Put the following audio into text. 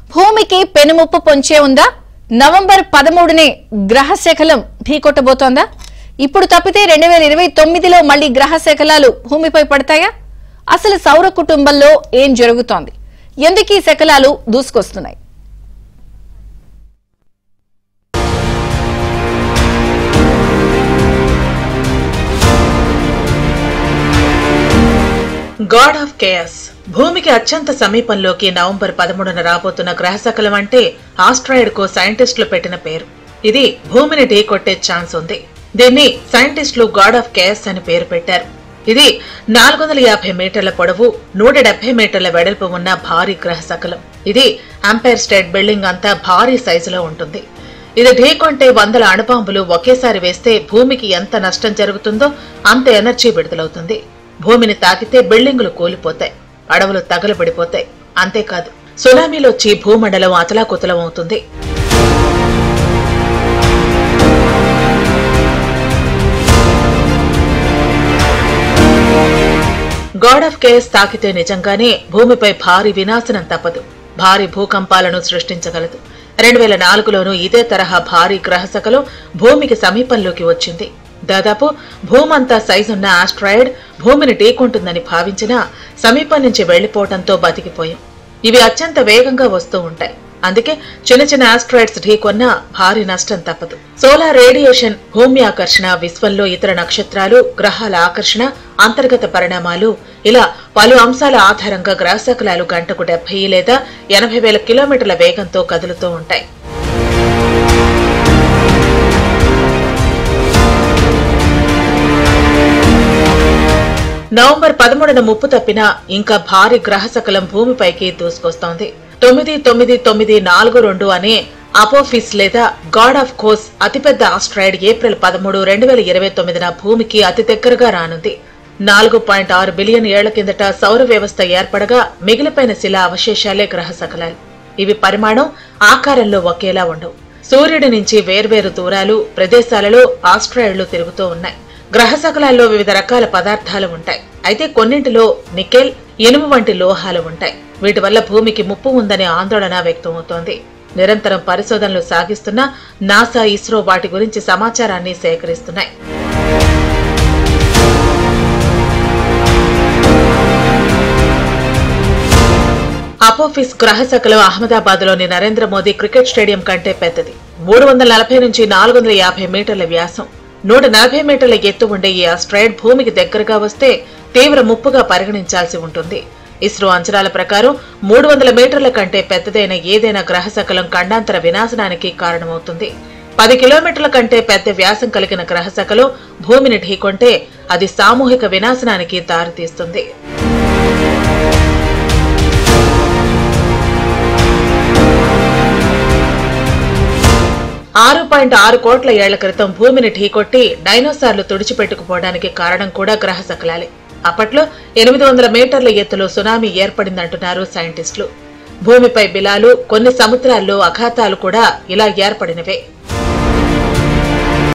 భూమికి పెనుముప్పు పొంచే ఉందా నవంబర్ పదమూడునే గ్రహ శకలం ఢీకొట్టబోతోందా ఇప్పుడు తప్పితే రెండు వేల ఇరవై తొమ్మిదిలో మళ్లీ గ్రహ శకలాలు భూమిపై పడతాయా అసలు సౌర కుటుంబంలో ఏం జరుగుతోంది ఎందుకు ఈ శకలాలు దూసుకొస్తున్నాయి గాడ్ ఆఫ్ కేయస్ భూమికి అత్యంత సమీపంలోకి నవంబర్ పదమూడున రాబోతున్న గ్రహశకలం అంటే ఆస్ట్రాయిడ్ కు సైంటిస్టులు పెట్టిన పేరు ఇది భూమిని ఢీకొట్టే ఛాన్స్ ఉంది దీన్ని సైంటిస్టులు గాడ్ ఆఫ్ కేయస్ అని పేరు పెట్టారు ఇది నాలుగు వందల యాభై మీటర్ల పొడవు నూట డెబ్బై మీటర్ల వెడల్పు ఉన్న భారీ గ్రహశకలం ఇది అంపైర్ స్టేట్ బిల్డింగ్ అంతా భారీ సైజులో ఉంటుంది ఇది ఢీకొంటే వందల అణుబాంబులు ఒకేసారి వేస్తే భూమికి ఎంత నష్టం జరుగుతుందో అంత ఎనర్జీ విడుదలవుతుంది భూమిని తాకితే బిల్డింగులు కూలిపోతాయి అడవులు తగలబడిపోతాయి అంతేకాదు సునామీలో వచ్చి భూమండలం అతలాకుతలం అవుతుంది గాడ్ ఆఫ్ కేస్ తాకితే నిజంగానే భూమిపై భారీ వినాశనం తప్పదు భారీ భూకంపాలను సృష్టించగలదు రెండు వేల నాలుగులోనూ ఇదే తరహా భారీ గ్రహశకలం భూమికి సమీపంలోకి వచ్చింది దాదాపు భూమంతా సైజున్న ఆస్ట్రాయిడ్ భూమిని ఢీకొంటుందని భావించినా సమీపం నుంచి వెళ్లిపోవడంతో బతికిపోయాం ఇవి అత్యంత వేగంగా వస్తూ ఉంటాయి అందుకే చిన్న చిన్న ఆస్ట్రాయిడ్స్ ఢీకొన్నా భారీ నష్టం తప్పదు సోలార్ రేడియేషన్ భూమి ఆకర్షణ విశ్వంలో ఇతర నక్షత్రాలు గ్రహాల ఆకర్షణ అంతర్గత పరిణామాలు ఇలా పలు అంశాల ఆధారంగా గ్రహశకలాలు గంటకు డెబ్బై లేదా ఎనభై వేల కిలోమీటర్ల వేగంతో కదులుతూ ఉంటాయి నవంబర్ పదమూడున ముప్పు తప్పినా ఇంకా భారీ గ్రహశకలం భూమిపైకి దూసుకొస్తోంది తొమ్మిది తొమ్మిది తొమ్మిది నాలుగు రెండు అనే అపోఫిస్ లేదా గాడ్ ఆఫ్ కోస్ అతిపెద్ద ఆస్ట్రాయిడ్ ఏప్రిల్ పదమూడు రెండు వేల ఇరవై తొమ్మిదిన భూమికి అతి దగ్గరగా రానుంది నాలుగు పాయింట్ ఆరు బిలియన్ ఏళ్ల కిందట సౌర వ్యవస్థ ఏర్పడగా మిగిలిపోయిన శిలా అవశేషాలే గ్రహశకలాలు ఇవి పరిమాణం ఆకారంలో ఒకేలా ఉండవు సూర్యుడి నుంచి వేర్వేరు దూరాలు ప్రదేశాలలో ఆస్ట్రాయిడ్లు తిరుగుతూ ఉన్నాయి గ్రహశకలాల్లో వివిధ రకాల పదార్థాలు ఉంటాయి అయితే కొన్నింటిలో నికెల్ ఇనుము వంటి లోహాలు ఉంటాయి వీటి వల్ల భూమికి ముప్పు ఉందనే ఆందోళన వ్యక్తమవుతోంది నిరంతరం పరిశోధనలు సాగిస్తున్న నాసా ఇస్రో వాటి గురించి సమాచారాన్ని సేకరిస్తున్నాయి అపోఫిస్ గ్రహశకలం అహ్మదాబాద్ లోని నరేంద్ర మోదీ క్రికెట్ స్టేడియం కంటే పెద్దది మూడు వందల నలభై నుంచి నాలుగు వందల యాభై మీటర్ల వ్యాసం నూట నలభై మీటర్ల ఎత్తు ఉండే ఈ ఆస్ట్రాయిడ్ భూమికి దగ్గరగా వస్తే తీవ్ర ముప్పుగా పరిగణించాల్సి ఉంటుంది ఇస్రో అంచనాల ప్రకారం మూడు వందల మీటర్ల కంటే పెద్దదైన ఏదైనా గ్రహశకలం ఖండాంతర వినాశనానికి కారణమవుతుంది పది కిలోమీటర్ల కంటే పెద్ద వ్యాసం కలిగిన గ్రహశకలం భూమిని ఢీకొంటే అది సామూహిక వినాశనానికి దారితీస్తుంది ఆరు పాయింట్ ఆరు కోట్ల ఏళ్ల క్రితం భూమిని ఢీకొట్టి డైనోసార్లు తుడిచిపెట్టుకుపోవడానికి కారణం కూడా గ్రహశకలాలే అప్పట్లో ఎనిమిది వందల మీటర్ల ఎత్తులో సునామీ ఏర్పడిందంటున్నారు సైంటిస్టులు భూమిపై బిలాలు కొన్ని సముద్రాల్లో అఘాతాలు కూడా ఇలా ఏర్పడినవే